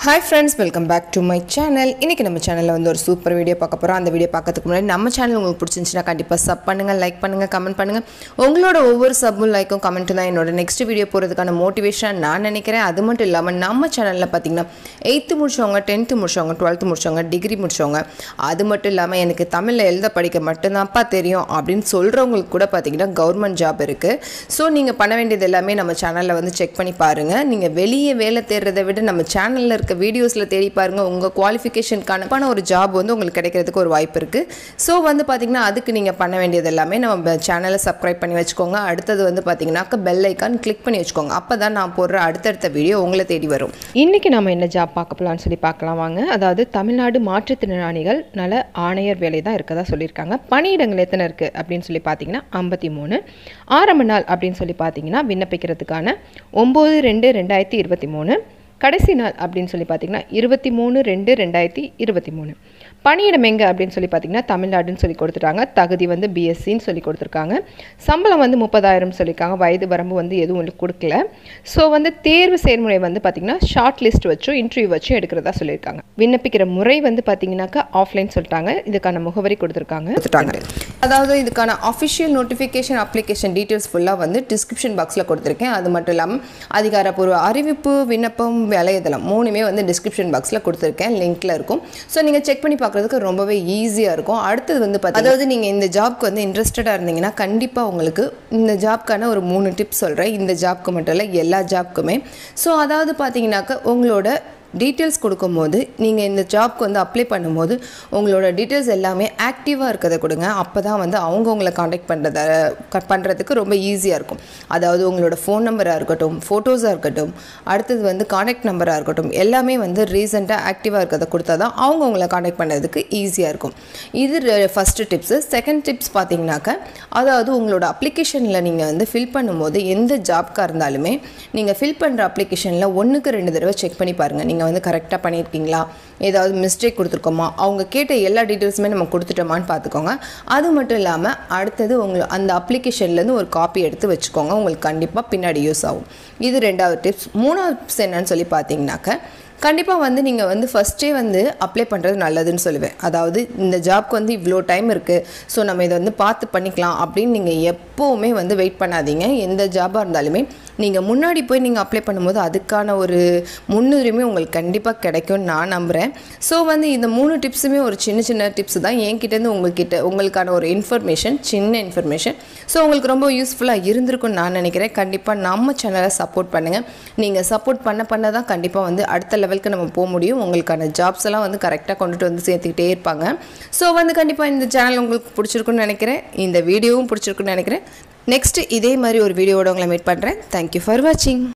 hi friends welcome back to my channel இன்றைக்கி நம்ம சேனலில் வந்து ஒரு சூப்பர் வீடியோ பார்க்க போகிறோம் அந்த வீடியோ பார்க்கறதுக்கு முன்னாடி நம்ம சேனல் உங்களுக்கு பிடிச்சிருந்துச்சுன்னா கண்டிப்பாக சப் பண்ணுங்கள் லைக் பண்ணுங்கள் கமெண்ட் பண்ணுங்கள் உங்களோட ஒவ்வொரு சப்பும் லைக்கும் கமெண்ட்டும் தான் என்னோட நெக்ஸ்ட் வீடியோ போகிறதுக்கான மோட்டிவேஷன் நான் நினைக்கிறேன் அது மட்டும் இல்லாமல் நம்ம சேனலில் பார்த்தீங்கன்னா எயித்து முடிச்சவங்க டென்த்து முடிச்சவங்க டுவெல்த்து முடிச்சவங்க டிகிரி முடிச்சவங்க அது மட்டும் இல்லாமல் எனக்கு தமிழில் எழுத படிக்க மட்டும்தான்ப்பா தெரியும் அப்படின்னு சொல்கிறவங்களுக்கு கூட பார்த்தீங்கன்னா கவர்மெண்ட் ஜாப் இருக்குது ஸோ நீங்கள் பண்ண வேண்டியது எல்லாமே நம்ம சேனலில் வந்து செக் பண்ணி பாருங்கள் நீங்கள் வெளியே வேலை தேடுறதை விட நம்ம சேனலில் இருக்க வீடியோஸில் தேடி பாருங்கள் உங்கள் குவாலிஃபிகேஷனுக்கான ஒரு ஜாப் வந்து உங்களுக்கு கிடைக்கிறதுக்கு ஒரு வாய்ப்பு இருக்குது ஸோ வந்து பார்த்திங்கன்னா அதுக்கு நீங்கள் பண்ண வேண்டியது எல்லாமே நம்ம சேனலை சப்ஸ்கிரைப் பண்ணி வச்சுக்கோங்க அடுத்தது வந்து பார்த்தீங்கன்னாக்க பெல் ஐக்கான் கிளிக் பண்ணி வச்சுக்கோங்க அப்போ தான் நான் போடுற அடுத்தடுத்த வீடியோ உங்களை தேடி வரும் இன்றைக்கி நம்ம என்ன ஜாப் பார்க்க போகலான்னு சொல்லி பார்க்கலாம் வாங்க அதாவது தமிழ்நாடு மாற்றுத்திறனாளிகள் நல ஆணையர் வேலை தான் இருக்கதா சொல்லியிருக்காங்க பணியிடங்கள் எத்தனை இருக்குது அப்படின்னு சொல்லி பார்த்தீங்கன்னா ஐம்பத்தி மூணு ஆரம்ப நாள் அப்படின்னு சொல்லி பார்த்தீங்கன்னா விண்ணப்பிக்கிறதுக்கான ஒம்பது ரெண்டு ரெண்டாயிரத்தி இருபத்தி மூணு கடைசி நாள் அப்படின்னு சொல்லி பார்த்தீங்கன்னா இருபத்தி மூணு ரெண்டு ரெண்டாயிரத்தி இருபத்தி மூணு பணியிடம் எங்கே அப்படின்னு சொல்லி பார்த்தீங்கன்னா தமிழ்நாடுன்னு சொல்லி கொடுத்துட்டாங்க தகுதி வந்து பிஎஸ்சின்னு சொல்லி கொடுத்துருக்காங்க சம்பளம் வந்து முப்பதாயிரம் சொல்லியிருக்காங்க வயது வரம்பு வந்து எதுவும் உங்களுக்கு கொடுக்கல ஸோ வந்து தேர்வு செயல்முறை வந்து பார்த்திங்கன்னா ஷார்ட் லிஸ்ட் வச்சும் இன்டர்வியூ வச்சும் எடுக்கிறதா சொல்லியிருக்காங்க விண்ணப்பிக்கிற முறை வந்து பார்த்தீங்கன்னாக்கா ஆஃப்லைன் சொல்லிட்டாங்க இதுக்கான முகவரி கொடுத்துருக்காங்க கொடுத்துட்டாங்க அதாவது இதுக்கான அஃபிஷியல் நோட்டிஃபிகேஷன் அப்ளிகேஷன் டீட்டெயில்ஸ் ஃபுல்லாக வந்து டிஸ்கிரிப்ஷன் பாக்ஸில் கொடுத்துருக்கேன் அது மட்டும் இல்லாமல் அதிகாரப்பூர்வ அறிவிப்பு விண்ணப்பம் வலையதளம் மூணுமே வந்து டிஸ்கிரிப்ஷன் பாக்ஸில் கொடுத்துருக்கேன் லிங்க்கில் இருக்கும் ஸோ நீங்கள் செக் பண்ணி பார்க்குறதுக்கு ரொம்பவே ஈஸியாக இருக்கும் அடுத்தது வந்து பார்த்து அதாவது நீங்கள் இந்த ஜாப்க்கு வந்து இன்ட்ரெஸ்டடாக இருந்தீங்கன்னா கண்டிப்பாக உங்களுக்கு இந்த ஜாப்க்கான ஒரு மூணு டிப்ஸ் சொல்கிறேன் இந்த ஜாப்க்கு மட்டும் இல்லை எல்லா ஜாப்க்குமே ஸோ அதாவது பார்த்தீங்கன்னாக்க உங்களோட டீட்டெயில்ஸ் கொடுக்கும்போது நீங்கள் இந்த ஜாப்க்கு வந்து அப்ளை பண்ணும்போது உங்களோட டீட்டெயில்ஸ் எல்லாமே ஆக்டிவாக இருக்கிறத கொடுங்க அப்போ தான் வந்து அவங்க உங்களை காண்டாக்ட் பண்ணுறத பண்ணுறதுக்கு ரொம்ப ஈஸியாக இருக்கும் அதாவது உங்களோட ஃபோன் நம்பராக இருக்கட்டும் ஃபோட்டோஸாக இருக்கட்டும் அடுத்தது வந்து காண்டாக்ட் நம்பராக இருக்கட்டும் எல்லாமே வந்து ரீசெண்டாக ஆக்டிவாக இருக்கிறத கொடுத்தா தான் அவங்க உங்களை காண்டாக்ட் பண்ணுறதுக்கு ஈஸியாக இருக்கும் இது ஃபஸ்ட்டு டிப்ஸு செகண்ட் டிப்ஸ் பார்த்தீங்கன்னாக்க அதாவது உங்களோட அப்ளிகேஷனில் நீங்கள் வந்து ஃபில் பண்ணும்போது எந்த ஜாப்க்காக இருந்தாலுமே நீங்கள் ஃபில் பண்ணுற அப்ளிகேஷனில் ஒன்றுக்கு ரெண்டு தடவை செக் பண்ணி பாருங்கள் நீங்கள் வந்து கரெக்டாக பண்ணியிருக்கீங்களா ஏதாவது மிஸ்டேக் கொடுத்துருக்கோமா அவங்க கேட்ட எல்லா டீட்டெயில்ஸுமே நம்ம கொடுத்துட்டோமான்னு பார்த்துக்கோங்க அது மட்டும் இல்லாமல் அடுத்தது உங்களை அந்த அப்ளிகேஷன்லேருந்து ஒரு காப்பி எடுத்து வச்சுக்கோங்க உங்களுக்கு கண்டிப்பாக பின்னாடி யூஸ் ஆகும் இது ரெண்டாவது டிப்ஸ் மூணாவது டிப்ஸ் என்னன்னு சொல்லி பார்த்தீங்கன்னாக்க கண்டிப்பாக வந்து நீங்கள் வந்து ஃபஸ்ட்டே வந்து அப்ளை பண்ணுறது நல்லதுன்னு சொல்லுவேன் அதாவது இந்த ஜாப்க்கு வந்து இவ்வளோ டைம் இருக்குது ஸோ நம்ம இதை வந்து பார்த்து பண்ணிக்கலாம் அப்படின்னு நீங்கள் எப்போவுமே வந்து வெயிட் பண்ணாதீங்க எந்த ஜாபாக இருந்தாலுமே நீங்கள் முன்னாடி போய் நீங்கள் அப்ளை பண்ணும்போது அதுக்கான ஒரு முன்னுரிமை உங்களுக்கு கண்டிப்பாக கிடைக்கும்னு நான் நம்புகிறேன் ஸோ வந்து இந்த மூணு டிப்ஸுமே ஒரு சின்ன சின்ன டிப்ஸ் தான் என்கிட்டேருந்து உங்கள்கிட்ட உங்களுக்கான ஒரு இன்ஃபர்மேஷன் சின்ன இன்ஃபர்மேஷன் ஸோ உங்களுக்கு ரொம்ப யூஸ்ஃபுல்லாக இருந்திருக்கும்னு நான் நினைக்கிறேன் கண்டிப்பாக நம்ம சேனலை சப்போர்ட் பண்ணுங்கள் நீங்கள் சப்போர்ட் பண்ண பண்ண தான் கண்டிப்பாக வந்து அடுத்த லெவலுக்கு நம்ம போக முடியும் உங்களுக்கான ஜாப்ஸ் எல்லாம் வந்து கரெக்டாக கொண்டுட்டு வந்து சேர்த்துக்கிட்டே இருப்பாங்க ஸோ வந்து கண்டிப்பாக இந்த சேனல் உங்களுக்கு பிடிச்சிருக்குன்னு நினைக்கிறேன் இந்த வீடியோவும் பிடிச்சிருக்குன்னு நினைக்கிறேன் நெக்ஸ்ட் இதே மாதிரி ஒரு வீடியோவோட உங்களை மீட் பண்ணுறேன் தேங்க்யூ ஃபார் வாட்சிங்